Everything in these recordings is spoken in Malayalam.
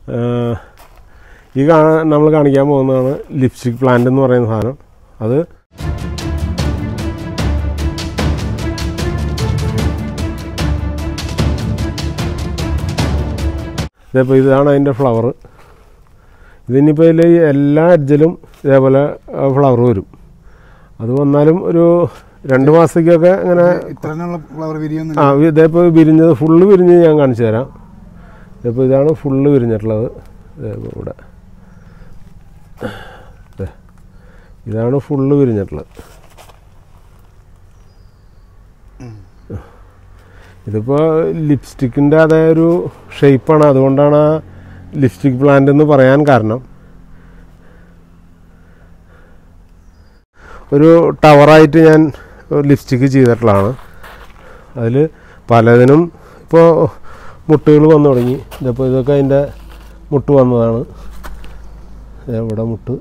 ഏഹ്, ഈ കാ നമ്മൾ കാണിക്കാൻ പോകുന്നതാണ് ലിപ്സ്റ്റിക് പ്ലാന്റ് എന്ന് പറയുന്ന സാധനം അത് ഇതിപ്പോൾ ഇതാണ് അതിൻ്റെ ഫ്ലവർ ഇതിനിപ്പോൾ ഇതിൽ എല്ലാ എഡ്ജിലും ഇതേപോലെ ഫ്ലവർ വരും അത് വന്നാലും ഒരു രണ്ട് മാസത്തേക്കൊക്കെ ഇങ്ങനെ ഇത്രയുള്ള ഫ്ലവർ വിരിയൊന്നും ആ ഇതേപ്പോൾ വിരിഞ്ഞത് ഫുള്ള് വിരിഞ്ഞ് ഞാൻ കാണിച്ചു തരാം ഇതിപ്പോൾ ഇതാണ് ഫുള്ള് വിരിഞ്ഞിട്ടുള്ളത് ഇതേപ്പോൾ ഇവിടെ ദേ. ഇതാണ് ഫുള്ള് വിരിഞ്ഞിട്ടുള്ളത് ഇതിപ്പോൾ ലിപ്സ്റ്റിക്കിൻ്റെ അതേ ഒരു ഷേപ്പാണ് അതുകൊണ്ടാണ് ആ ലിപ്സ്റ്റിക് പ്ലാന്റ് എന്ന് പറയാൻ കാരണം ഒരു ടവറായിട്ട് ഞാൻ ലിപ്സ്റ്റിക്ക് ചെയ്തിട്ടുള്ളതാണ് അതിൽ പലതിനും ഇപ്പോൾ മുട്ടുകൾ വന്നു തുടങ്ങി ഇതിപ്പോൾ ഇതൊക്കെ അതിൻ്റെ മുട്ട് വന്നതാണ് ദേ ഇവിടെ മുട്ട്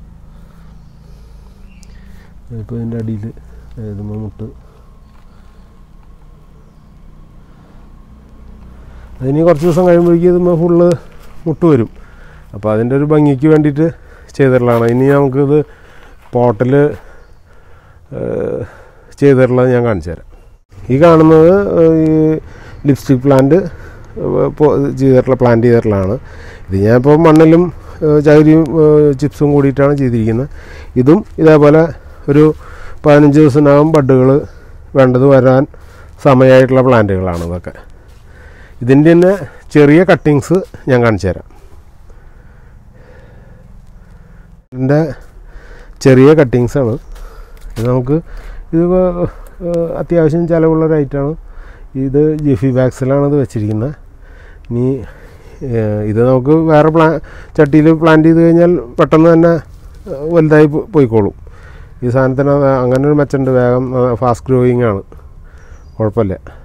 ഇപ്പോൾ ഇതിൻ്റെ അടിയിൽ ഇതുമ്പോൾ മുട്ട് അതിനി കുറച്ച് ദിവസം കഴിയുമ്പോഴേക്കും ഇതുമ്പോൾ ഫുള്ള് മുട്ട് വരും അപ്പോൾ അതിൻ്റെ ഒരു ഭംഗിക്ക് വേണ്ടിയിട്ട് ചെയ്തിട്ടുള്ളതാണ് ഇനി നമുക്കിത് പോട്ടിൽ ചെയ്തിട്ടുള്ളത് ഞാൻ കാണിച്ചു തരാം ഈ കാണുന്നത് ഏഹ്, ഈ ലിപ്സ്റ്റിക് പ്ലാന്റ് ചെയ്തിട്ടുള്ള പ്ലാന്റ് ചെയ്തിട്ടുള്ളതാണ് ഇത് ഞാൻ ഇപ്പോൾ മണ്ണിലും ഏഹ്, ചകിരിയും ഏഹ്, ചിപ്സും കൂടിയിട്ടാണ് ചെയ്തിരിക്കുന്നത് ഇതും ഇതേപോലെ ഒരു പതിനഞ്ച് ദിവസത്തിനകം ബഡുകൾ വേണ്ടത് വരാൻ സമയമായിട്ടുള്ള പ്ലാന്റുകളാണ് ഇതൊക്കെ ഇതിൻ്റെ തന്നെ ചെറിയ കട്ടിങ്സ് ഞാൻ കാണിച്ചു തരാം ഇതിൻ്റെ ചെറിയ കട്ടിങ്സാണ് ഇത് നമുക്ക് ഇത് ഇപ്പൊ, ഏഹ്, അത്യാവശ്യം ചിലവുള്ള ഒരു ഐറ്റമാണ് ഇത് ജിഫി ബാഗ്സിലാണ് ഇത് വെച്ചിരിക്കുന്നത് ഇനി ഏഹ്, ഇത് നമുക്ക് വേറെ പ്ലാ ചട്ടിയിൽ പ്ലാന്റ് ചെയ്ത് കഴിഞ്ഞാൽ പെട്ടെന്ന് തന്നെ ഏഹ്, വലുതായി പോ- പോയിക്കോളും ഈ സാധനത്തിന് അത് അങ്ങനെ ഒരു മെച്ചുണ്ട് വേഗം ഫാസ്റ്റ് ഗ്രോയിങ് ആണ് കുഴപ്പമില്ല